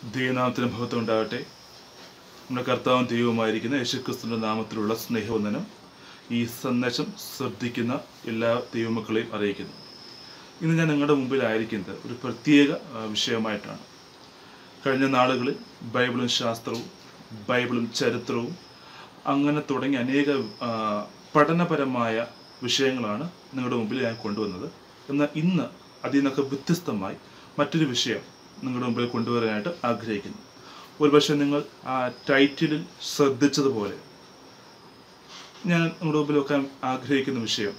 ദൈവനാമത്തിന് മഹത്വം ഉണ്ടാകട്ടെ നമ്മുടെ കർത്താവും ദൈവവുമായിരിക്കുന്ന യേശുക്രിസ്തുവിൻ്റെ നാമത്തിലുള്ള സ്നേഹവന്ദനം ഈ സന്ദേശം ശ്രദ്ധിക്കുന്ന എല്ലാ ദൈവമക്കളെയും അറിയിക്കുന്നു ഇന്ന് ഞാൻ നിങ്ങളുടെ മുമ്പിലായിരിക്കുന്നത് ഒരു പ്രത്യേക ആ, വിഷയമായിട്ടാണ് കഴിഞ്ഞ നാളുകളിൽ ബൈബിളും ശാസ്ത്രവും ബൈബിളും ചരിത്രവും അങ്ങനെ തുടങ്ങി അനേക ആ, പഠനപരമായ വിഷയങ്ങളാണ് നിങ്ങളുടെ മുമ്പിൽ ഞാൻ കൊണ്ടുവന്നത് എന്നാൽ ഇന്ന് അതിൽ നിന്നൊക്കെ വ്യത്യസ്തമായി മറ്റൊരു വിഷയം നിങ്ങളുടെ മുമ്പിൽ കൊണ്ടുവരാനായിട്ട് ആഗ്രഹിക്കുന്നു ഒരുപക്ഷെ നിങ്ങൾ ആ ടൈറ്റിലിൽ ശ്രദ്ധിച്ചതുപോലെ ഞാൻ നിങ്ങളുടെ മുമ്പിൽ വെക്കാൻ ആഗ്രഹിക്കുന്ന വിഷയം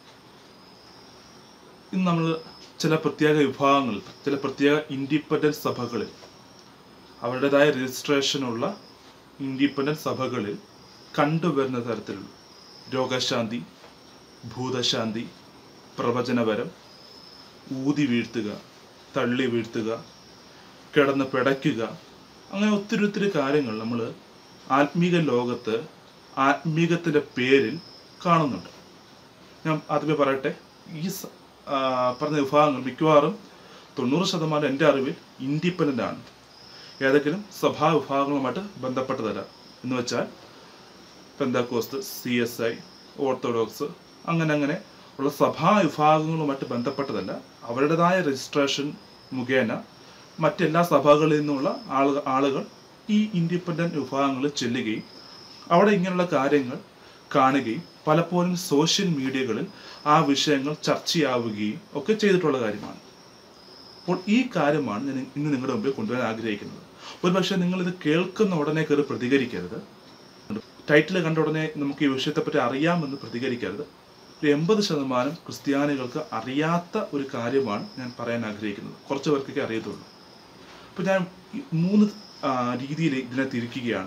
ഇന്ന് നമ്മൾ ചില പ്രത്യേക വിഭാഗങ്ങളിൽ ചില പ്രത്യേക ഇൻഡിപെൻഡൻറ്റ് സഭകളിൽ അവരുടേതായ രജിസ്ട്രേഷനുള്ള ഇൻഡിപെൻഡൻറ്റ് സഭകളിൽ കണ്ടുവരുന്ന തരത്തിലുള്ള രോഗശാന്തി ഭൂതശാന്തി പ്രവചനപരം ഊതി വീഴ്ത്തുക തള്ളി വീഴ്ത്തുക കിടന്ന് പിടയ്ക്കുക അങ്ങനെ ഒത്തിരി ഒത്തിരി കാര്യങ്ങൾ നമ്മൾ ആത്മീക ലോകത്ത് ആത്മീകത്തിൻ്റെ പേരിൽ കാണുന്നുണ്ട് ഞാൻ ആദ്യമേ പറയട്ടെ ഈ സ- ആ, പറഞ്ഞ വിഭാഗങ്ങൾ മിക്കവാറും തൊണ്ണൂറ് ശതമാനം എൻ്റെ അറിവിൽ ഇൻഡിപെൻഡൻ്റ് ആണ് ഏതെങ്കിലും സഭാ വിഭാഗങ്ങളുമായിട്ട് ബന്ധപ്പെട്ടതല്ല എന്ന് വെച്ചാൽ Pentecost C S I Orthodox അങ്ങനെ അങ്ങനെ ഉള്ള സഭാ വിഭാഗങ്ങളുമായിട്ട് ബന്ധപ്പെട്ടതല്ല അവരുടേതായ രജിസ്ട്രേഷൻ മുഖേന മറ്റെല്ലാ സഭകളിൽ നിന്നുള്ള ആളുകൾ ആളുകൾ ഈ ഇൻഡിപെൻഡൻറ്റ് വിഭാഗങ്ങളിൽ ചെല്ലുകയും അവിടെ ഇങ്ങനെയുള്ള കാര്യങ്ങൾ കാണുകയും പലപ്പോഴും സോഷ്യൽ മീഡിയകളിൽ ആ വിഷയങ്ങൾ ചർച്ചയാവുകയും ഒക്കെ ചെയ്തിട്ടുള്ള കാര്യമാണ് അപ്പോൾ ഈ കാര്യമാണ് ഞാൻ ഇന്ന് നിങ്ങളുടെ മുമ്പിൽ കൊണ്ടുവരാൻ ആഗ്രഹിക്കുന്നത് ഒരുപക്ഷെ നിങ്ങളിത് കേൾക്കുന്ന ഉടനെ കയറി പ്രതികരിക്കരുത് ടൈറ്റിൽ കണ്ട ഉടനെ നമുക്ക് ഈ വിഷയത്തെപ്പറ്റി അറിയാമെന്ന് പ്രതികരിക്കരുത് ഒരു എൺപത് ശതമാനം ക്രിസ്ത്യാനികൾക്ക് അറിയാത്ത ഒരു കാര്യമാണ് ഞാൻ പറയാൻ ആഗ്രഹിക്കുന്നത് കുറച്ച് പേർക്കൊക്കെ അറിയത്തുള്ളൂ അപ്പോൾ ഞാൻ ഈ മൂന്ന് ആ, രീതിയിൽ ഇതിനെ തിരിക്കുകയാണ്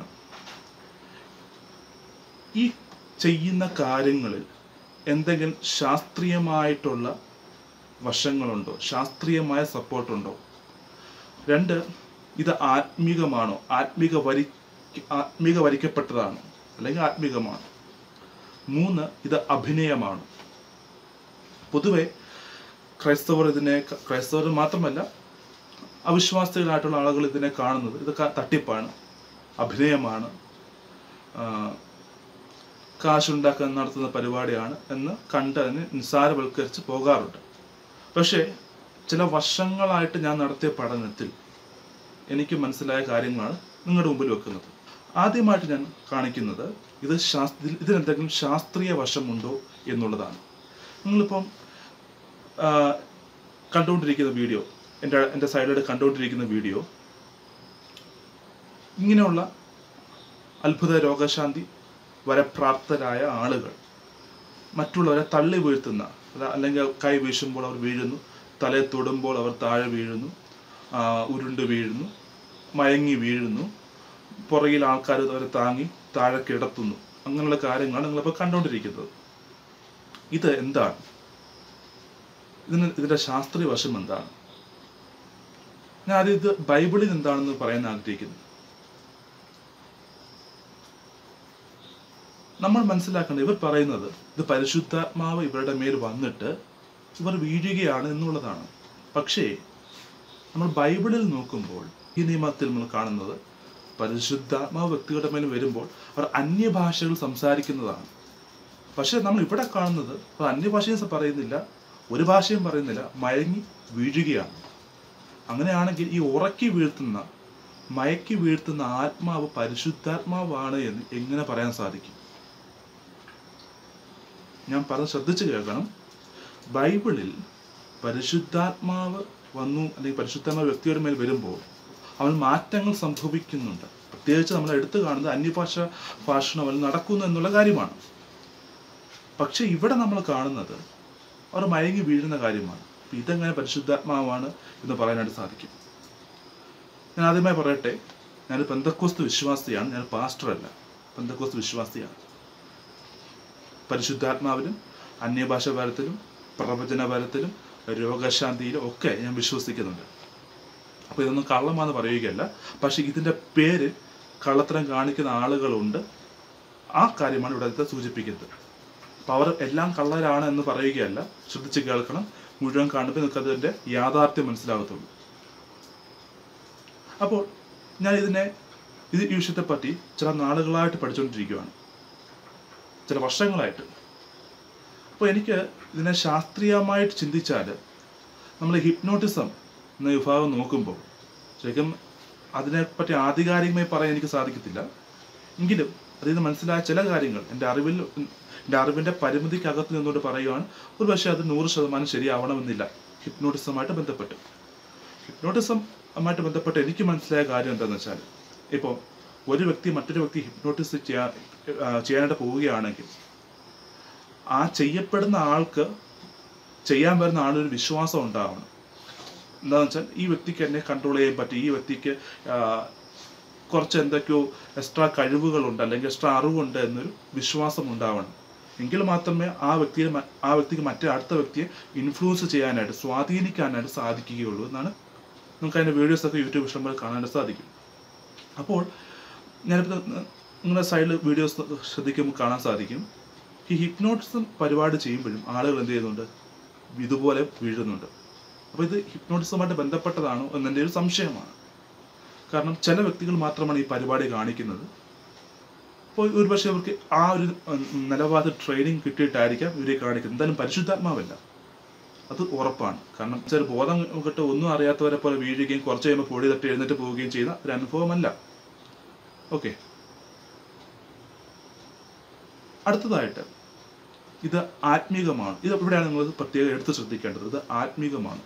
ഈ ചെയ്യുന്ന കാര്യങ്ങളിൽ എന്തെങ്കിലും ശാസ്ത്രീയമായിട്ടുള്ള വശങ്ങളുണ്ടോ ശാസ്ത്രീയമായ സപ്പോർട്ടുണ്ടോ രണ്ട് ഇത് ആത്മീകമാണോ ആത്മീക വരി ആത്മീക വരിക്കപ്പെട്ടതാണോ അല്ലെങ്കിൽ ആത്മീകമാണോ മൂന്ന് ഇത് അഭിനയമാണ് പൊതുവെ ക്രൈസ്തവർ ഇതിനെ ക്രൈസ്തവർ മാത്രമല്ല അവിശ്വാസികളായിട്ടുള്ള ആളുകൾ ഇതിനെ കാണുന്നത് ഇതൊക്കെ തട്ടിപ്പാണ് അഭിനയമാണ് ആ, കാശുണ്ടാക്കാൻ നടത്തുന്ന പരിപാടിയാണ് എന്ന് കണ്ട് അതിനെ നിസ്സാരവൽക്കരിച്ച് പോകാറുണ്ട് പക്ഷേ ചില വർഷങ്ങളായിട്ട് ഞാൻ നടത്തിയ പഠനത്തിൽ എനിക്ക് മനസ്സിലായ കാര്യങ്ങളാണ് നിങ്ങളുടെ മുമ്പിൽ വെക്കുന്നത് ആദ്യമായിട്ട് ഞാൻ കാണിക്കുന്നത് ഇത് ശാസ്ത്ര ഇതിനെന്തെങ്കിലും ശാസ്ത്രീയ വശമുണ്ടോ എന്നുള്ളതാണ് നിങ്ങളിപ്പം ആ, കണ്ടുകൊണ്ടിരിക്കുന്ന വീഡിയോ എൻ്റെ എൻ്റെ സൈഡിലൂടെ കണ്ടുകൊണ്ടിരിക്കുന്ന വീഡിയോ ഇങ്ങനെയുള്ള അത്ഭുത രോഗശാന്തി വരപ്രാപ്തരായ ആളുകൾ മറ്റുള്ളവരെ തള്ളി വീഴ്ത്തുന്ന അല്ല- അല്ലെങ്കിൽ കൈ വീശുമ്പോൾ അവർ വീഴുന്നു തലയെ തൊടുമ്പോൾ അവർ താഴെ വീഴുന്നു ആ, ഉരുണ്ട് വീഴുന്നു മയങ്ങി വീഴുന്നു പുറകിൽ ആൾക്കാർ അവരെ താങ്ങി താഴെ കിടത്തുന്നു അങ്ങനെയുള്ള കാര്യങ്ങളാണ് നിങ്ങളിപ്പോൾ കണ്ടുകൊണ്ടിരിക്കുന്നത് ഇത് എന്താണ് ഇതിന് ഇതിൻ്റെ ശാസ്ത്രീയ വശം എന്താണ് ഞാൻ ആദ്യം ഇത് ബൈബിളിൽ എന്താണെന്ന് പറയാൻ ആഗ്രഹിക്കുന്നു നമ്മൾ മനസ്സിലാക്കേണ്ടത് ഇവർ പറയുന്നത് ഇത് പരിശുദ്ധാത്മാവ് ഇവരുടെ മേൽ വന്നിട്ട് ഇവർ വീഴുകയാണ് എന്നുള്ളതാണ് പക്ഷേ നമ്മൾ ബൈബിളിൽ നോക്കുമ്പോൾ ഈ നിയമത്തിൽ നമ്മൾ കാണുന്നത് പരിശുദ്ധാത്മാവ് വ്യക്തികളുടെ മേൽ വരുമ്പോൾ അവർ അന്യഭാഷകൾ സംസാരിക്കുന്നതാണ് പക്ഷേ നമ്മൾ ഇവിടെ കാണുന്നത് അവർ അന്യഭാഷയും പറയുന്നില്ല ഒരു ഭാഷയും പറയുന്നില്ല മയങ്ങി വീഴുകയാണ് അങ്ങനെയാണെങ്കിൽ ഈ ഉറക്കി വീഴ്ത്തുന്ന മയക്കി വീഴ്ത്തുന്ന ആത്മാവ് പരിശുദ്ധാത്മാവാണ് എന്ന് എങ്ങനെ പറയാൻ സാധിക്കും ഞാൻ പറഞ്ഞ് ശ്രദ്ധിച്ച് കേൾക്കണം ബൈബിളിൽ പരിശുദ്ധാത്മാവ് വന്നു അല്ലെങ്കിൽ പരിശുദ്ധാത്മാവ് വ്യക്തിയുടെ മേൽ വരുമ്പോൾ അവൻ മാറ്റങ്ങൾ സംഭവിക്കുന്നുണ്ട് പ്രത്യേകിച്ച് നമ്മൾ എടുത്തു കാണുന്നത് അന്യഭാഷ ഭാഷണം അതിൽ നടക്കുന്നു എന്നുള്ള കാര്യമാണ് പക്ഷെ ഇവിടെ നമ്മൾ കാണുന്നത് അവർ മയങ്ങി വീഴുന്ന കാര്യമാണ് അപ്പൊ ഇതെങ്ങനെ പരിശുദ്ധാത്മാവാണ് എന്ന് പറയാനായിട്ട് സാധിക്കും ഞാൻ ആദ്യമായി പറയട്ടെ ഞാൻ പെന്തക്കോസ്ത് വിശ്വാസിയാണ് ഞാൻ പാസ്റ്റർ അല്ല പെന്തക്കോസ്ത് വിശ്വാസിയാണ് പരിശുദ്ധാത്മാവിലും അന്യഭാഷ പരത്തിലും പ്രവചന പരത്തിലും രോഗശാന്തിയിലും ഒക്കെ ഞാൻ വിശ്വസിക്കുന്നുണ്ട് അപ്പോൾ ഇതൊന്നും കള്ളമാണെന്ന് പറയുകയല്ല പക്ഷേ ഇതിൻ്റെ പേരിൽ കള്ളത്തരം കാണിക്കുന്ന ആളുകളുണ്ട് ആ കാര്യമാണ് ഇവിടെ സൂചിപ്പിക്കുന്നത് അപ്പോൾ അവർ എല്ലാം കള്ളരാണ് എന്ന് പറയുകയല്ല ശ്രദ്ധിച്ച് കേൾക്കണം മുഴുവൻ കാണുമ്പോൾ നിങ്ങൾക്ക് അതിൻ്റെ യാഥാർത്ഥ്യം മനസ്സിലാകത്തുള്ളൂ അപ്പോൾ ഞാൻ ഇതിനെ ഇത് ഈ വിഷയത്തെ പറ്റി ചില നാളുകളായിട്ട് പഠിച്ചുകൊണ്ടിരിക്കുകയാണ് ചില വർഷങ്ങളായിട്ട് അപ്പോൾ എനിക്ക് ഇതിനെ ശാസ്ത്രീയമായിട്ട് ചിന്തിച്ചാൽ നമ്മൾ ഹിപ്നോട്ടിസം എന്ന വിഭാഗം നോക്കുമ്പോൾ ശരിക്കും അതിനെപ്പറ്റി ആധികാരികമായി പറയാൻ എനിക്ക് സാധിക്കത്തില്ല എങ്കിലും അതിൽ നിന്ന് മനസ്സിലായ ചില കാര്യങ്ങൾ എൻ്റെ അറിവിൽ എൻ്റെ അറിവിൻ്റെ പരിമിതിക്കകത്ത് നിന്നുകൊണ്ട് പറയുകയാണ് ഒരു പക്ഷേ അത് നൂറ് ശതമാനം ശരിയാവണമെന്നില്ല ഹിപ്നോട്ടിസമായിട്ട് ബന്ധപ്പെട്ട് ഹിപ്നോട്ടിസമായിട്ട് ബന്ധപ്പെട്ട് എനിക്ക് മനസ്സിലായ കാര്യം എന്താണെന്ന് വെച്ചാൽ ഇപ്പോൾ ഒരു വ്യക്തി മറ്റൊരു വ്യക്തി ഹിപ്നോട്ടിസ് ചെയ്യാൻ ആ, ചെയ്യാനായിട്ട് പോവുകയാണെങ്കിൽ ആ ചെയ്യപ്പെടുന്ന ആൾക്ക് ചെയ്യാൻ വരുന്ന ആളൊരു വിശ്വാസം ഉണ്ടാവണം എന്താണെന്ന് വെച്ചാൽ ഈ വ്യക്തിക്ക് എന്നെ കൺട്രോൾ ചെയ്യാൻ പറ്റും ഈ വ്യക്തിക്ക് ആ, കുറച്ച് എന്തൊക്കെയോ എക്സ്ട്രാ കഴിവുകളുണ്ട് അല്ലെങ്കിൽ എക്സ്ട്രാ അറിവുണ്ട് എന്നൊരു വിശ്വാസം ഉണ്ടാവണം എങ്കിൽ മാത്രമേ ആ വ്യക്തിയെ മ- ആ വ്യക്തിക്ക് മറ്റേ അടുത്ത വ്യക്തിയെ ഇൻഫ്ലുവൻസ് ചെയ്യാനായിട്ട് സ്വാധീനിക്കാനായിട്ട് സാധിക്കുകയുള്ളൂ എന്നാണ് നമുക്ക് അതിൻ്റെ വീഡിയോസൊക്കെ യൂട്യൂബ് ഇഷ്ടംപോലെ കാണാനായിട്ട് സാധിക്കും അപ്പോൾ ഞാനിപ്പോൾ നിങ്ങളുടെ സൈഡിൽ വീഡിയോസ് ശ്രദ്ധിക്കുമ്പോൾ കാണാൻ സാധിക്കും ഈ ഹിപ്നോട്ടിസം പരിപാടി ചെയ്യുമ്പോഴും ആളുകൾ എന്ത് ചെയ്യുന്നുണ്ട് ഇതുപോലെ വീഴുന്നുണ്ട് അപ്പോൾ ഇത് ഹിപ്നോട്ടിസമായിട്ട് ബന്ധപ്പെട്ടതാണോ എന്നെൻ്റെ ഒരു സംശയമാണ് കാരണം ചില വ്യക്തികൾ മാത്രമാണ് ഈ പരിപാടി കാണിക്കുന്നത് അപ്പോൾ ഒരുപക്ഷെ അവർക്ക് ആ ഒരു ഉം, നിലവാര ട്രെയിനിങ് കിട്ടിയിട്ടായിരിക്കാം ഇവരെ കാണിക്കുന്നത് എന്തായാലും പരിശുദ്ധാത്മാവല്ല അത് ഉറപ്പാണ് കാരണം ചില ബോധം കിട്ട് ഒന്നും അറിയാത്തവരെ പോലെ വീഴുകയും കുറച്ച് കഴിയുമ്പോൾ പൊടി തട്ടി എഴുന്നേറ്റ് പോവുകയും ചെയ്യുന്ന ഒരു അനുഭവമല്ല ഓക്കെ അടുത്തതായിട്ട് ഇത് ആത്മീകമാണ് ഇത് ഇവിടെയാണ് നിങ്ങൾ പ്രത്യേകം എടുത്ത് ശ്രദ്ധിക്കേണ്ടത് ഇത് ആത്മീകമാണ്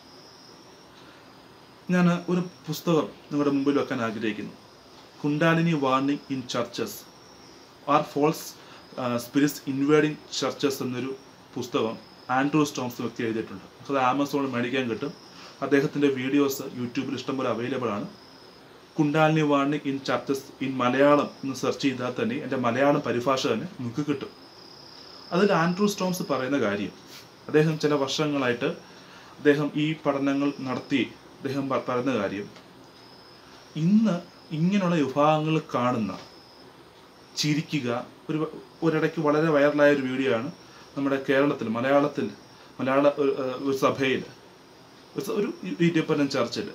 ഞാൻ ഒരു പുസ്തകം നിങ്ങളുടെ മുമ്പിൽ വെക്കാൻ ആഗ്രഹിക്കുന്നു kundalini warning in churches are false spirits invading churches എന്നൊരു പുസ്തകം ആൻഡ്രൂ സ്റ്റോംസ് വ്യക്തി എഴുതിയിട്ടുണ്ട് അത് ആമസോണിൽ മേടിക്കാൻ കിട്ടും അദ്ദേഹത്തിൻ്റെ വീഡിയോസ് യൂട്യൂബിൽ ഇഷ്ടംപോലെ അവൈലബിൾ ആണ് kundalini warning in churches in Malayalam എന്ന് സെർച്ച് ചെയ്താൽ തന്നെ എൻ്റെ മലയാളം പരിഭാഷ തന്നെ നിങ്ങൾക്ക് കിട്ടും അതിൽ ആൻഡ്രൂ സ്റ്റോംസ് പറയുന്ന കാര്യം അദ്ദേഹം ചില വർഷങ്ങളായിട്ട് അദ്ദേഹം ഈ പഠനങ്ങൾ നടത്തി അദ്ദേഹം പ- പറയുന്ന കാര്യം ഇന്ന് ഇങ്ങനെയുള്ള വിഭാഗങ്ങൾ കാണുന്ന ചിരിക്കുക ഒരു ഒരിടയ്ക്ക് വളരെ വൈറലായ ഒരു വീഡിയോ ആണ് നമ്മുടെ കേരളത്തിൽ മലയാളത്തിൽ മലയാള ഒരു, ഏഹ്, ഒരു സഭയിൽ ഒരു സ- ഒരു ഇൻഡിപെൻഡൻറ്റ് ചർച്ചിൽ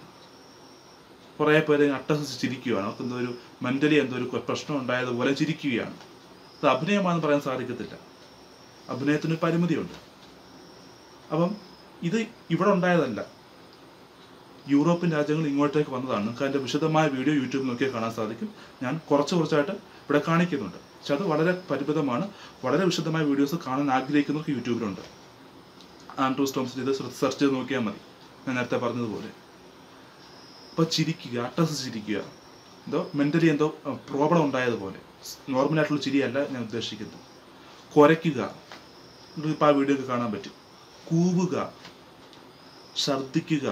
കുറേ പേര് അട്ടഹസിച്ച് ചിരിക്കുകയാണ് അവർക്ക് എന്തോ ഒരു മെൻ്റലി എന്തോ ഒരു പ്രശ്നം ഉണ്ടായതുപോലെ ചിരിക്കുകയാണ് അത് അഭിനയമാണെന്ന് പറയാൻ സാധിക്കത്തില്ല അഭിനയത്തിന് ഒരു പരിമിതിയുണ്ട് അപ്പം ഇത് ഇവിടെ ഉണ്ടായതല്ല യൂറോപ്യൻ രാജ്യങ്ങൾ ഇങ്ങോട്ടേക്ക് വന്നതാണ് നിങ്ങൾക്ക് അതിൻ്റെ വിശദമായ വീഡിയോ യൂട്യൂബിൽ നോക്കിയാൽ കാണാൻ സാധിക്കും ഞാൻ കുറച്ച് കുറച്ചായിട്ട് ഇവിടെ കാണിക്കുന്നുണ്ട് പക്ഷെ അത് വളരെ പരിമിതമാണ് വളരെ വിശദമായ വീഡിയോസ് കാണാൻ ആഗ്രഹിക്കുന്നവർക്ക് യൂട്യൂബിലുണ്ട് ആൻഡ്രൂ സ്റ്റോംസിൽ ഇത് സെർച്ച് ചെയ്ത് നോക്കിയാൽ മതി ഞാൻ നേരത്തെ പറഞ്ഞതുപോലെ അപ്പോൾ ചിരിക്കുക അട്ടഹസിച്ച് ചിരിക്കുക എന്തോ മെൻ്റലി എന്തോ പ്രോബ്ലം ഉണ്ടായതുപോലെ നോർമലായിട്ടുള്ള ചിരിയല്ല ഞാൻ ഉദ്ദേശിക്കുന്നത് കുരയ്ക്കുക ഇപ്പോൾ ആ വീഡിയോ ഒക്കെ കാണാൻ പറ്റും കൂവുക ഛർദ്ദിക്കുക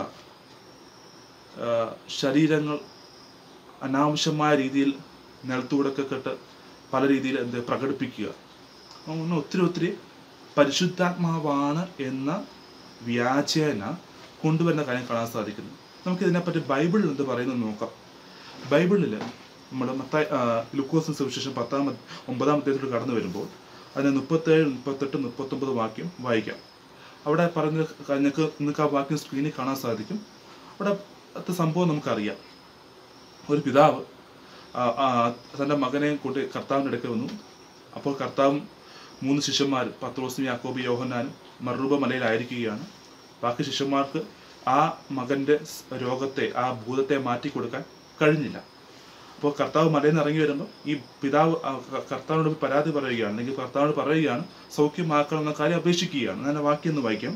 ആ, ശരീരങ്ങൾ അനാവശ്യമായ രീതിയിൽ നിലത്തൂടൊക്കെ കെട്ട് പല രീതിയിൽ എന്ത് പ്രകടിപ്പിക്കുക അങ്ങനെ ഒത്തിരി ഒത്തിരി പരിശുദ്ധാത്മാവാണ് എന്ന വ്യാജേന കൊണ്ടുവരുന്ന കാര്യം കാണാൻ സാധിക്കുന്നു നമുക്ക് ഇതിനെപ്പറ്റി ബൈബിളിൽ എന്ത് പറയുന്നത് നോക്കാം ബൈബിളിൽ നമ്മൾ മത്തായി ലുക്കോസിന് സുവിശേഷം പത്താം അധ്യ- ഒമ്പതാം അധ്യായത്തിൽ കടന്നു വരുമ്പോൾ അതിന് മുപ്പത്തേഴ് മുപ്പത്തെട്ട് മുപ്പത്തൊമ്പത് വാക്യം വായിക്കാം അവിടെ പറഞ്ഞ നിങ്ങൾക്ക് നിങ്ങൾക്ക് ആ വാക്യം സ്ക്രീനിൽ കാണാൻ സാധിക്കും അവിടെ അത് സംഭവം നമുക്കറിയാം ഒരു പിതാവ് ആ, ആ, തൻ്റെ മകനെ കൊണ്ട് കർത്താവിൻ്റെ അടുക്കൽ വന്നു അപ്പോൾ കർത്താവും മൂന്ന് ശിഷ്യന്മാർ പത്രോസും യാക്കോബി യോഹന്നാനും മറുരൂപ മലയിലായിരിക്കുകയാണ് ബാക്കി ശിഷ്യന്മാർക്ക് ആ മകൻ്റെ സ് രോഗത്തെ ആ ഭൂതത്തെ മാറ്റി കൊടുക്കാൻ കഴിഞ്ഞില്ല അപ്പോൾ കർത്താവ് മലയിൽ നിന്ന് ഇറങ്ങി വരുമ്പോൾ ഈ പിതാവ് ആ ക- കർത്താവിനോട് പോയി പരാതി പറയുകയാണ് അല്ലെങ്കിൽ കർത്താവിനോട് പറയുകയാണ് സൗഖ്യമാക്കണം എന്ന കാര്യം അപേക്ഷിക്കുകയാണ് ഞാൻ ആ വാക്യം ഒന്ന് വായിക്കാം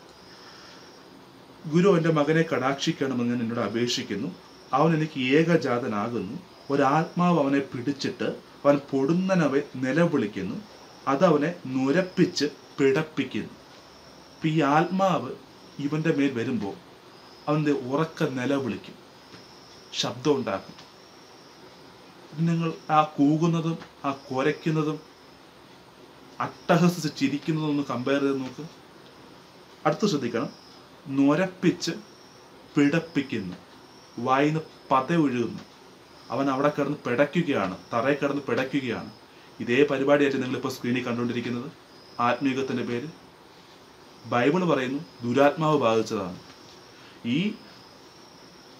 ഗുരു എൻ്റെ മകനെ കടാക്ഷിക്കണമെന്ന് ഞാൻ എന്നോട് അപേക്ഷിക്കുന്നു അവൻ എനിക്ക് ഏകജാതനാകുന്നു ഒരാത്മാവ് അവനെ പിടിച്ചിട്ട് അവൻ പൊടുന്നനവെ നിലവിളിക്കുന്നു അതവനെ നുരപ്പിച്ച് പിടപ്പിക്കുന്നു അപ്പം ഈ ആത്മാവ് ഇവൻ്റെ മേൽ വരുമ്പോൾ അവൻ്റെ ഉറക്ക നിലവിളിക്കും ശബ്ദം ഉണ്ടാക്കും നിങ്ങൾ ആ കൂകുന്നതും ആ കുരയ്ക്കുന്നതും അട്ടഹസിച്ച് ചിരിക്കുന്നതും ഒന്ന് കമ്പയർ ചെയ്ത് നോക്ക് അടുത്ത് ശ്രദ്ധിക്കണം നുരപ്പിച്ച് പിടപ്പിക്കുന്നു വായിന്ന് പത ഒഴുകുന്നു അവൻ അവിടെ കിടന്ന് പിടയ്ക്കുകയാണ് തറയിൽ കിടന്ന് പിടയ്ക്കുകയാണ് ഇതേ പരിപാടിയായിട്ട് നിങ്ങളിപ്പോൾ സ്ക്രീനിൽ കണ്ടുകൊണ്ടിരിക്കുന്നത് ആത്മീകത്തിൻ്റെ പേര് ബൈബിൾ പറയുന്നു ദുരാത്മാവ് ബാധിച്ചതാണ് ഈ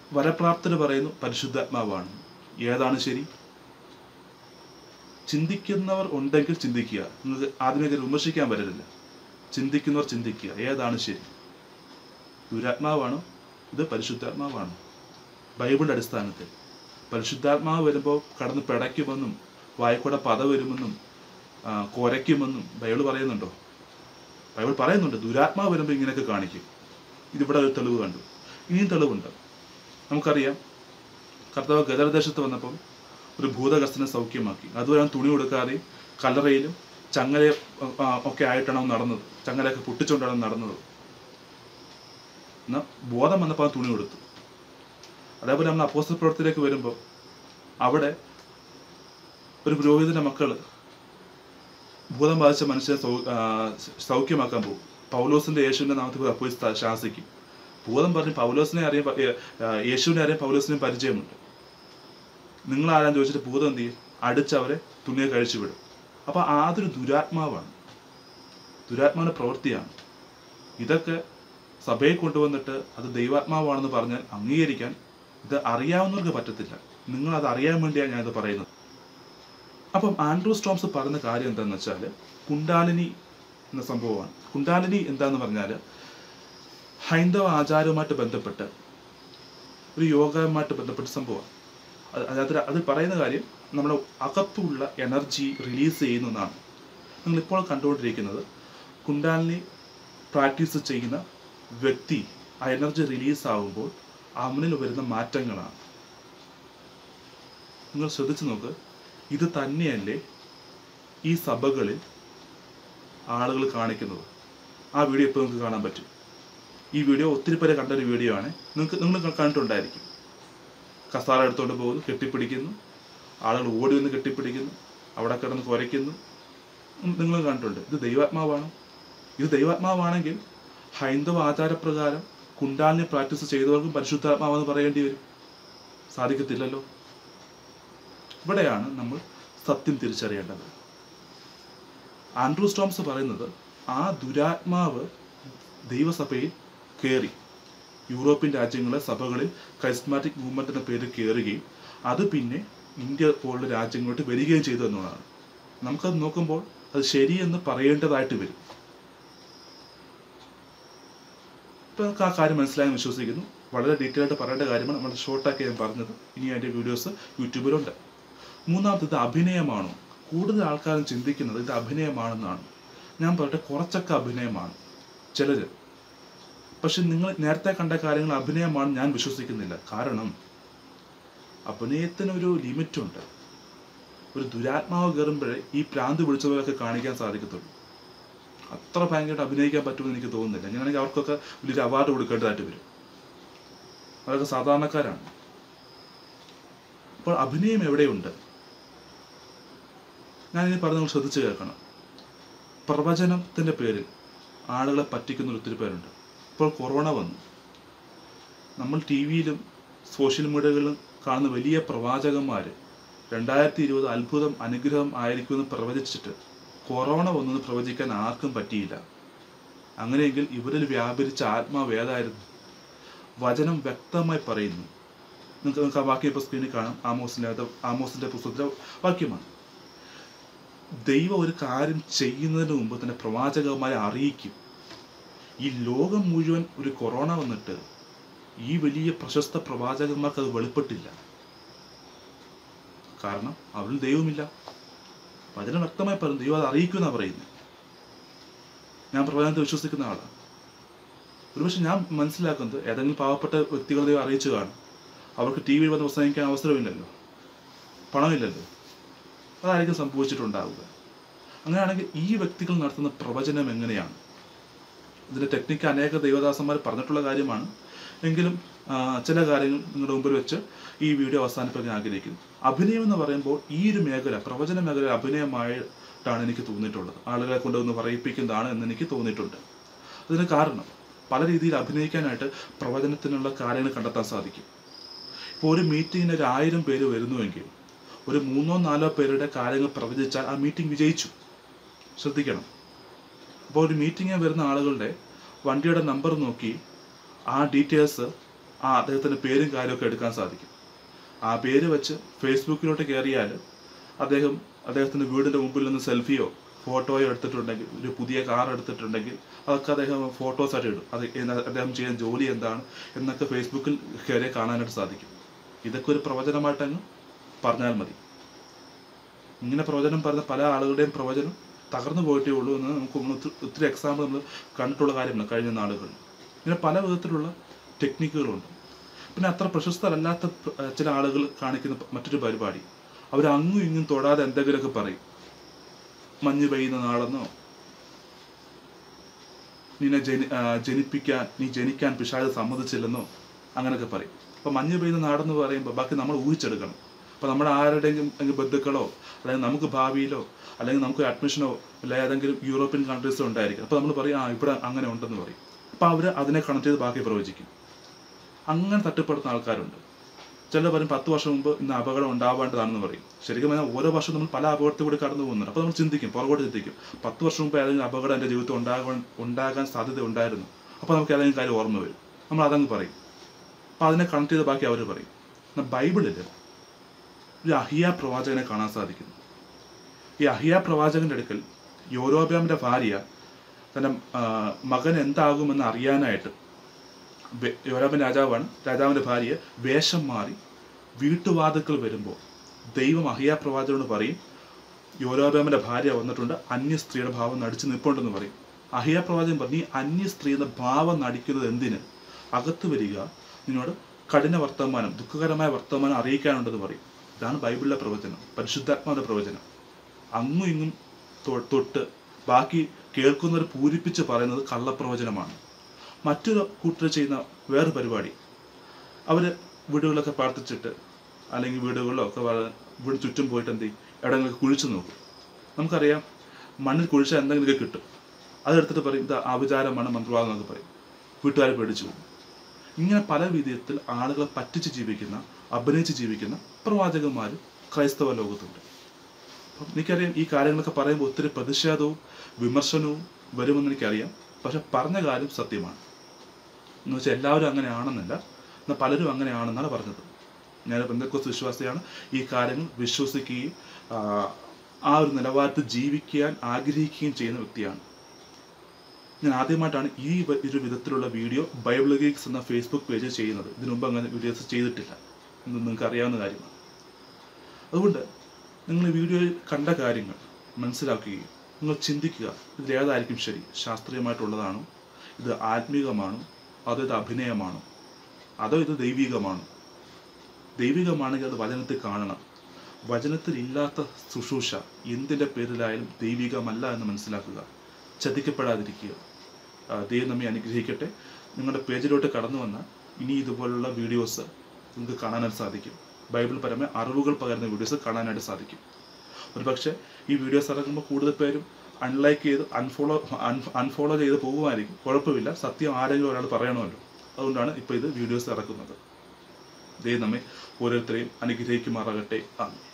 വരപ്രാപ്തന് പറയുന്നു പരിശുദ്ധാത്മാവാണ് ഏതാണ് ശരി ചിന്തിക്കുന്നവർ ഉണ്ടെങ്കിൽ ചിന്തിക്കുക നിങ്ങൾക്ക് ആദ്യമേ കയറി വിമർശിക്കാൻ വരരുത് ചിന്തിക്കുന്നവർ ചിന്തിക്കുക ഏതാണ് ശരി ദുരാത്മാവാണോ ഇത് പരിശുദ്ധാത്മാവാണോ ബൈബിളിന്റെ അടിസ്ഥാനത്തിൽ പരിശുദ്ധാത്മാവ് വരുമ്പോൾ കടന്ന് പിടയ്ക്കുമെന്നും വായിക്കൂടെ പത വരുമെന്നും ആ, കുരയ്ക്കുമെന്നും ബൈബിൾ പറയുന്നുണ്ടോ ബൈബിൾ പറയുന്നുണ്ട് ദുരാത്മാവ് വരുമ്പോൾ ഇങ്ങനെയൊക്കെ കാണിക്കും ഇതിവിടെ ഒരു തെളിവ് കണ്ടു ഇനിയും തെളിവുണ്ട് നമുക്കറിയാം കർത്താവ് ഗദർദേശത്ത് വന്നപ്പം ഒരു ഭൂതഗ്രസ്തനെ സൗഖ്യമാക്കി അതുവരെ അവൻ തുണി കൊടുക്കാതെയും കല്ലറയിലും ചങ്ങല ആ, ഒക്കെ ആയിട്ടാണ് അവൻ നടന്നത് ചങ്ങലയൊക്കെ പൊട്ടിച്ചുകൊണ്ടാണ് അവൻ നടന്നത് എന്നാൽ ബോധം വന്നപ്പോൾ അവൻ തുണി കൊടുത്തു അതേപോലെ നമ്മൾ അപ്പോസ്റ്റൽ പ്രവർത്തിയിലേക്ക് വരുമ്പോൾ അവിടെ ഒരു പുരോഹിതന്റെ മക്കള് ഭൂതം ബാധിച്ച മനുഷ്യനെ സൗ ആ, സൗഖ്യമാക്കാൻ പോകും പൗലോസിന്റെ യേശുവിന്റെ നാമത്തിൽ പോയി അപ്പോൾ സ്ഥ- ശാസിക്കും ഭൂതം പറഞ്ഞ് പൗലോസിനെ അറിയാൻ പ- ഏ, ആ, യേശുവിനെ അറിയാൻ പൗലോസിനെ പരിചയമുണ്ട് നിങ്ങൾ ആരാന്ന് ചോദിച്ചിട്ട് ഭൂതം എന്ത് ചെയ്യും അടിച്ച് അവരെ തുണിയെ കഴിച്ചു വിടും അപ്പൊ അതൊരു ദുരാത്മാവാണ് ദുരാത്മാവിന്റെ പ്രവൃത്തിയാണ് ഇതൊക്കെ സഭയെ കൊണ്ടുവന്നിട്ട് അത് ദൈവാത്മാവാണെന്ന് പറഞ്ഞാൽ അംഗീകരിക്കാൻ ഇത് അറിയാവുന്നവർക്ക് പറ്റത്തില്ല നിങ്ങൾ അത് അറിയാൻ വേണ്ടിയാണ് ഞാനിത് പറയുന്നത് അപ്പം ആൻഡ്രൂ സ്റ്റോംസ് പറയുന്ന കാര്യം എന്താണെന്ന് വെച്ചാൽ കുണ്ടാലിനി എന്ന സംഭവമാണ് കുണ്ടാലിനി എന്താന്ന് പറഞ്ഞാൽ ഹൈന്ദവ ആചാരവുമായിട്ട് ബന്ധപ്പെട്ട് ഒരു യോഗവുമായിട്ട് ബന്ധപ്പെട്ട സംഭവമാണ് അത് അതിനകത്ത് അതിൽ പറയുന്ന കാര്യം നമ്മുടെ അകത്തുള്ള എനർജി റിലീസ് ചെയ്യുന്നതാണ് നിങ്ങളിപ്പോൾ കണ്ടുകൊണ്ടിരിക്കുന്നത് കുണ്ടാലിനി പ്രാക്ടീസ് ചെയ്യുന്ന വ്യക്തി ആ എനർജി റിലീസ് ആകുമ്പോൾ അവനിൽ വരുന്ന മാറ്റങ്ങളാണ് നിങ്ങൾ ശ്രദ്ധിച്ചു നോക്ക് ഇത് തന്നെയല്ലേ ഈ സഭകളിൽ ആളുകൾ കാണിക്കുന്നത് ആ വീഡിയോ ഇപ്പോൾ നിങ്ങൾക്ക് കാണാൻ പറ്റും ഈ വീഡിയോ ഒത്തിരി പേരെ കണ്ട ഒരു വീഡിയോ ആണ് നിങ്ങൾക്ക് നിങ്ങൾ കണ്ടിട്ടുണ്ടായിരിക്കും കസാര എടുത്തുകൊണ്ട് പോകുന്നു കെട്ടിപ്പിടിക്കുന്നു ആളുകൾ ഓടി വന്ന് കെട്ടിപ്പിടിക്കുന്നു അവിടെ കിടന്ന് കുരയ്ക്കുന്നു നിങ്ങൾ കണ്ടിട്ടുണ്ട് ഇത് ദൈവാത്മാവാണ് ഇത് ദൈവാത്മാവാണെങ്കിൽ ഹൈന്ദവ ആചാരപ്രകാരം കുണ്ടാലിനെ പ്രാക്ടീസ് ചെയ്തവർക്കും പരിശുദ്ധാത്മാവെന്ന് പറയേണ്ടി വരും സാധിക്കത്തില്ലല്ലോ ഇവിടെയാണ് നമ്മൾ സത്യം തിരിച്ചറിയേണ്ടത് ആൻഡ്രൂ സ്റ്റോംസ് പറയുന്നത് ആ ദുരാത്മാവ് ദൈവസഭയിൽ കയറി യൂറോപ്യൻ രാജ്യങ്ങളെ സഭകളിൽ കരിസ്മാറ്റിക് മൂവ്മെന്റ് എന്ന പേരിൽ കയറുകയും അത് പിന്നെ ഇന്ത്യ പോലുള്ള രാജ്യങ്ങളോട്ട് വരികയും ചെയ്തു എന്നുള്ളതാണ് നമുക്കത് നോക്കുമ്പോൾ അത് ശരിയെന്ന് പറയേണ്ടതായിട്ട് വരും ഇപ്പൊ നമുക്ക് ആ കാര്യം മനസ്സിലായെന്ന് വിശ്വസിക്കുന്നു വളരെ ഡീറ്റെയിൽ ആയിട്ട് പറയേണ്ട കാര്യമാണ് നമ്മൾ ഷോർട്ടാക്കി ഞാൻ പറഞ്ഞത് ഇനി അതിന്റെ വീഡിയോസ് യൂട്യൂബിലുണ്ട് മൂന്നാമത് ഇത് അഭിനയമാണോ കൂടുതൽ ആൾക്കാരും ചിന്തിക്കുന്നത് ഇത് അഭിനയമാണെന്നാണ് ഞാൻ പറയട്ടെ കുറച്ചൊക്കെ അഭിനയമാണ് ചിലര് പക്ഷെ നിങ്ങൾ നേരത്തെ കണ്ട കാര്യങ്ങൾ അഭിനയമാണ് ഞാൻ വിശ്വസിക്കുന്നില്ല കാരണം അഭിനയത്തിന് ഒരു ലിമിറ്റ് ഉണ്ട് ഒരു ദുരാത്മാവ് കയറുമ്പോഴേ ഈ പ്രാന്ത് പിടിച്ചവരൊക്കെ കാണിക്കാൻ സാധിക്കത്തുള്ളൂ അത്ര ഭയങ്കരമായിട്ട് അഭിനയിക്കാൻ പറ്റുമെന്ന് എനിക്ക് തോന്നുന്നില്ല അങ്ങനെയാണെങ്കിൽ അവർക്കൊക്കെ വലിയൊരു അവാർഡ് കൊടുക്കേണ്ടതായിട്ട് വരും അവരൊക്കെ സാധാരണക്കാരാണ് അപ്പോൾ അഭിനയം എവിടെയുണ്ട് ഞാനിനി പറഞ്ഞ നിങ്ങൾ ശ്രദ്ധിച്ചു കേൾക്കണം പ്രവചനത്തിന്റെ പേരിൽ ആളുകളെ പറ്റിക്കുന്ന ഒത്തിരി പേരുണ്ട് ഇപ്പോൾ കൊറോണ വന്നു നമ്മൾ ടി വിയിലും സോഷ്യൽ മീഡിയകളിലും കാണുന്ന വലിയ പ്രവാചകന്മാർ രണ്ടായിരത്തി ഇരുപത് അത്ഭുതം അനുഗ്രഹം ആയിരിക്കുമെന്ന് പ്രവചിച്ചിട്ട് കൊറോണ വന്നെന്ന് പ്രവചിക്കാൻ ആർക്കും പറ്റിയില്ല അങ്ങനെയെങ്കിൽ ഇവരിൽ വ്യാപരിച്ച ആത്മാവ് ഏതായിരുന്നു വചനം വ്യക്തമായി പറയുന്നു നിങ്ങൾക്ക് നിങ്ങൾക്ക് ആ വാക്യം ഇപ്പോൾ സ്ക്രീനിൽ കാണാം ആമോസിൻ്റെ അകത്ത് ആമോസിൻ്റെ പുസ്തകത്തിലെ വാക്യമാണ് ദൈവം ഒരു കാര്യം ചെയ്യുന്നതിന് മുമ്പ് തന്നെ പ്രവാചകന്മാരെ അറിയിക്കും ഈ ലോകം മുഴുവൻ ഒരു കൊറോണ വന്നിട്ട് ഈ വലിയ പ്രശസ്ത പ്രവാചകന്മാർക്ക് അത് വെളിപ്പെട്ടില്ല കാരണം അവരിൽ ദൈവമില്ല വചനം വ്യക്തമായി പറഞ്ഞു ദൈവം അത് അറിയിക്കുമെന്നാണ് പറയുന്നത് ഞാൻ പ്രവചനത്തെ വിശ്വസിക്കുന്ന ആളാണ് ഒരുപക്ഷെ ഞാൻ മനസ്സിലാക്കുന്നത് ഏതെങ്കിലും പാവപ്പെട്ട വ്യക്തികൾ ദൈവം അറിയിച്ചു കാണും അവർക്ക് ടി വിയിൽ വന്ന് പ്രസംഗിക്കാൻ അവസരമില്ലല്ലോ പണമില്ലല്ലോ അതായിരിക്കും സംഭവിച്ചിട്ടുണ്ടാവുക അങ്ങനെയാണെങ്കിൽ ഈ വ്യക്തികൾ നടത്തുന്ന പ്രവചനം എങ്ങനെയാണ് ഇതിന്റെ ടെക്നിക്ക് അനേക ദൈവദാസന്മാർ പറഞ്ഞിട്ടുള്ള കാര്യമാണ് എങ്കിലും ആ, ചില കാര്യങ്ങൾ നിങ്ങളുടെ മുമ്പിൽ വെച്ച് ഈ വീഡിയോ അവസാനിപ്പിക്കാൻ ആഗ്രഹിക്കുന്നു അഭിനയം എന്ന് പറയുമ്പോൾ ഈ ഒരു മേഖല പ്രവചന മേഖല അഭിനയമായിട്ടാണ് എനിക്ക് തോന്നിയിട്ടുള്ളത് ആളുകളെ കൊണ്ടുവന്ന് പറയിപ്പിക്കുന്നതാണ് എന്ന് എനിക്ക് തോന്നിയിട്ടുണ്ട് അതിന് കാരണം പല രീതിയിൽ അഭിനയിക്കാനായിട്ട് പ്രവചനത്തിനുള്ള കാര്യങ്ങൾ കണ്ടെത്താൻ സാധിക്കും ഇപ്പോൾ ഒരു മീറ്റിങ്ങിന് ഒരു ആയിരം പേര് വരുന്നുവെങ്കിൽ ഒരു മൂന്നോ നാലോ പേരുടെ കാര്യങ്ങൾ പ്രവചിച്ചാൽ ആ മീറ്റിംഗ് വിജയിച്ചു ശ്രദ്ധിക്കണം അപ്പോൾ ഒരു മീറ്റിങ്ങിൽ വരുന്ന ആളുകളുടെ വണ്ടിയുടെ നമ്പർ നോക്കി ആ ഡീറ്റെയിൽസ് ആ അദ്ദേഹത്തിൻ്റെ പേരും കാര്യമൊക്കെ എടുക്കാൻ സാധിക്കും ആ പേര് വെച്ച് ഫേസ്ബുക്കിലോട്ട് കയറിയാൽ അദ്ദേഹം അദ്ദേഹത്തിൻ്റെ വീടിൻ്റെ മുമ്പിൽ നിന്ന് സെൽഫിയോ ഫോട്ടോയോ എടുത്തിട്ടുണ്ടെങ്കിൽ ഒരു പുതിയ കാർ എടുത്തിട്ടുണ്ടെങ്കിൽ അതൊക്കെ അദ്ദേഹം ഫോട്ടോസ് ആയിട്ട് ഇടും അത് എന്ന- അദ്ദേഹം ചെയ്യുന്ന ജോലി എന്താണ് എന്നൊക്കെ ഫേസ്ബുക്കിൽ കയറി കാണാനായിട്ട് സാധിക്കും ഇതൊക്കെ ഒരു പ്രവചനമായിട്ടങ്ങ് പറഞ്ഞാൽ മതി ഇങ്ങനെ പ്രവചനം പറഞ്ഞ പല ആളുകളുടെയും പ്രവചനം തകർന്നു പോയിട്ടേ ഉള്ളൂ എന്ന് നമുക്ക് ഒന്ന് ഒത്തിരി- ഒത്തിരി എക്സാമ്പിൾ നമ്മൾ കണ്ടിട്ടുള്ള കാര്യമാണ് കഴിഞ്ഞ നാളുകളിൽ ഇങ്ങനെ പല വിധത്തിലുള്ള ടെക്നിക്കുകളുണ്ട് പിന്നെ അത്ര പ്രശസ്തരല്ലാത്ത പ- ഏർ ചില ആളുകൾ കാണിക്കുന്ന പ- മറ്റൊരു പരിപാടി അവർ അങ്ങും ഇങ്ങും തൊടാതെ എന്തെങ്കിലുമൊക്കെ പറയും മഞ്ഞ് പെയ്യുന്ന നാളെന്നോ നിന്നെ ജനി ആ, ജനിപ്പിക്കാൻ നീ ജനിക്കാൻ പിശാച് സമ്മതിച്ചില്ലെന്നോ അങ്ങനെയൊക്കെ പറയും അപ്പോൾ മഞ്ഞ് പെയ്യുന്ന നാടെന്ന് പറയുമ്പോൾ ബാക്കി നമ്മൾ ഊഹിച്ചെടുക്കണം അപ്പോൾ നമ്മുടെ ആരുടെയെങ്കിലും അല്ലെങ്കിൽ ബന്ധുക്കളോ അല്ലെങ്കിൽ നമുക്ക് ഭാവിയിലോ അല്ലെങ്കിൽ നമുക്ക് അഡ്മിഷനോ അല്ല ഏതെങ്കിലും യൂറോപ്യൻ കൺട്രീസോ ഉണ്ടായിരിക്കും അപ്പോൾ നമ്മൾ പറയും ആ ഇവിടെ അങ്ങനെ ഉണ്ടെന്ന് പറയും അപ്പോൾ അവർ അതിനെ കണക്ട് ചെയ്ത് ബാക്കി പ്രവചിക്കും അങ്ങനെ തട്ടിപ്പെടുത്തുന്ന ആൾക്കാരുണ്ട് ചിലർ പറയും പത്ത് വർഷം മുമ്പ് ഇന്ന് അപകടം ഉണ്ടാവേണ്ടതാണെന്ന് പറയും ശരിക്കും പറഞ്ഞാൽ ഓരോ വർഷവും നമ്മൾ പല അപകടത്തിൽ കൂടി കടന്നു പോകുന്നുണ്ട് അപ്പോൾ നമ്മൾ ചിന്തിക്കും പുറകോട്ട് ചിന്തിക്കും പത്ത് വർഷം മുമ്പ് ഏതെങ്കിലും അപകടം എൻ്റെ ജീവിതത്തിൽ ഉണ്ടാകാൻ ഉണ്ടാകാൻ സാധ്യത ഉണ്ടായിരുന്നു അപ്പോൾ നമുക്ക് ഏതെങ്കിലും കാര്യം ഓർമ്മ വരും നമ്മൾ അതങ്ങ് പറയും അപ്പോൾ അതിനെ കണക്ട് ചെയ്ത് ബാക്കി അവർ പറയും എന്നാൽ ബൈബിളിൽ ഒരു അഹിയ പ്രവാചകനെ കാണാൻ സാധിക്കുന്നു ഈ അഹിയ പ്രവാചകന്റെ അടുക്കൽ യോരോബ്യാമിന്റെ ഭാര്യ തന്റെ ആ, മകൻ എന്താകുമെന്ന് അറിയാനായിട്ട് വെ- യോരാബൻ രാജാവാണ് രാജാവിന്റെ ഭാര്യ വേഷം മാറി വീട്ടുവാതുക്കൾ വരുമ്പോൾ ദൈവം അഹിയ പ്രവാചകനോട് പറയും യോരോബാമിന്റെ ഭാര്യ വന്നിട്ടുണ്ട് അന്യ സ്ത്രീയുടെ ഭാവം നടിച്ച് നിൽപ്പുണ്ടെന്ന് പറയും അഹിയ പ്രവാചകൻ പറഞ്ഞു നീ അന്യ സ്ത്രീയുടെ ഭാവം നടിക്കുന്നത് എന്തിന് അകത്ത് വരിക നിന്നോട് കഠിന വർത്തമാനം ദുഃഖകരമായ വർത്തമാനം അറിയിക്കാനുണ്ടെന്ന് പറയും ഇതാണ് ബൈബിളിലെ പ്രവചനം പരിശുദ്ധാത്മാവിന്റെ പ്രവചനം അങ്ങും ഇങ്ങും തൊ- തൊട്ട് ബാക്കി കേൾക്കുന്നവർ പൂരിപ്പിച്ച് പറയുന്നത് കള്ളപ്രവചനമാണ് മറ്റൊരു കൂട്ടർ ചെയ്യുന്ന വേറെ പരിപാടി അവർ വീടുകളിലൊക്കെ പ്രാർത്ഥിച്ചിട്ട് അല്ലെങ്കിൽ വീടുകളിലോ ഒക്കെ വള- വീട് ചുറ്റും പോയിട്ട് എന്ത് ചെയ്യും എവിടെയെങ്കിലും കുഴിച്ചു നോക്കും നമുക്കറിയാം മണ്ണിൽ കുഴിച്ചാൽ എന്തെങ്കിലുമൊക്കെ കിട്ടും അതെടുത്തിട്ട് പറയും ഇത് ആഭിചാരമാണ് മന്ത്രവാദം എന്നൊക്കെ പറയും വീട്ടുകാരെ പേടിച്ചു പോകും ഇങ്ങനെ പല വിധത്തിൽ ആളുകളെ പറ്റിച്ച് ജീവിക്കുന്ന അഭിനയിച്ച് ജീവിക്കുന്ന പ്രവാചകന്മാർ ക്രൈസ്തവ ലോകത്തുണ്ട് അപ്പം എനിക്കറിയാം ഈ കാര്യങ്ങളൊക്കെ പറയുമ്പോൾ ഒത്തിരി പ്രതിഷേധവും വിമർശനവും വരുമെന്ന് എനിക്കറിയാം പക്ഷെ പറഞ്ഞ കാര്യം സത്യമാണ് എന്ന് വെച്ചാൽ എല്ലാവരും അങ്ങനെയാണെന്നല്ല എന്നാൽ പലരും അങ്ങനെയാണെന്നാണ് പറഞ്ഞത് ഞാൻ ബന്ധക്കോസ് വിശ്വാസിയാണ് ഈ കാര്യങ്ങൾ വിശ്വസിക്കുകയും ആ, ആ ഒരു നിലവാരത്തിൽ ജീവിക്കാൻ ആഗ്രഹിക്കുകയും ചെയ്യുന്ന വ്യക്തിയാണ് ഞാൻ ആദ്യമായിട്ടാണ് ഈ വ- ഒരു വിധത്തിലുള്ള വീഡിയോ ബൈബിൾ ഗീക്സ് എന്ന ഫേസ്ബുക്ക് പേജിൽ ചെയ്യുന്നത് ഇതിനു മുമ്പ് അങ്ങനെ വീഡിയോസ് ചെയ്തിട്ടില്ല എന്ന് നിങ്ങൾക്ക് അറിയാവുന്ന കാര്യമാണ് അതുകൊണ്ട് നിങ്ങൾ ഈ വീഡിയോയിൽ കണ്ട കാര്യങ്ങൾ മനസ്സിലാക്കുകയും നിങ്ങൾ ചിന്തിക്കുക ഇതിൽ ഏതായിരിക്കും ശരി ശാസ്ത്രീയമായിട്ടുള്ളതാണോ ഇത് ആത്മീകമാണോ അതോ ഇത് അഭിനയമാണോ അതോ ഇത് ദൈവികമാണോ ദൈവികമാണെങ്കിൽ അത് വചനത്തിൽ കാണണം വചനത്തിൽ ഇല്ലാത്ത ശുശ്രൂഷ എന്തിൻ്റെ പേരിലായാലും ദൈവികമല്ല എന്ന് മനസ്സിലാക്കുക ചതിക്കപ്പെടാതിരിക്കുക ആ, ദൈവം നമ്മെ അനുഗ്രഹിക്കട്ടെ നിങ്ങളുടെ പേജിലോട്ട് കടന്നു വന്നാൽ ഇനി ഇതുപോലുള്ള വീഡിയോസ് നിങ്ങൾക്ക് കാണാനായിട്ട് സാധിക്കും ബൈബിൾ പരമായ അറിവുകൾ പകരുന്ന വീഡിയോസ് കാണാനായിട്ട് സാധിക്കും ഒരുപക്ഷെ ഈ വീഡിയോസ് ഇറങ്ങുമ്പോൾ കൂടുതൽ പേരും അൺലൈക്ക് ചെയ്ത് അൺഫോളോ അൺഫോളോ ചെയ്ത് പോകുമായിരിക്കും കുഴപ്പമില്ല സത്യം ആരെങ്കിലും ഒരാൾ പറയണമല്ലോ അതുകൊണ്ടാണ് ഇപ്പോൾ ഇത് വീഡിയോസ് ഇറക്കുന്നത് ദൈവം നമ്മെ ഓരോരുത്തരെയും അനുഗ്രഹിക്കുമാറാകട്ടെ ആമേൻ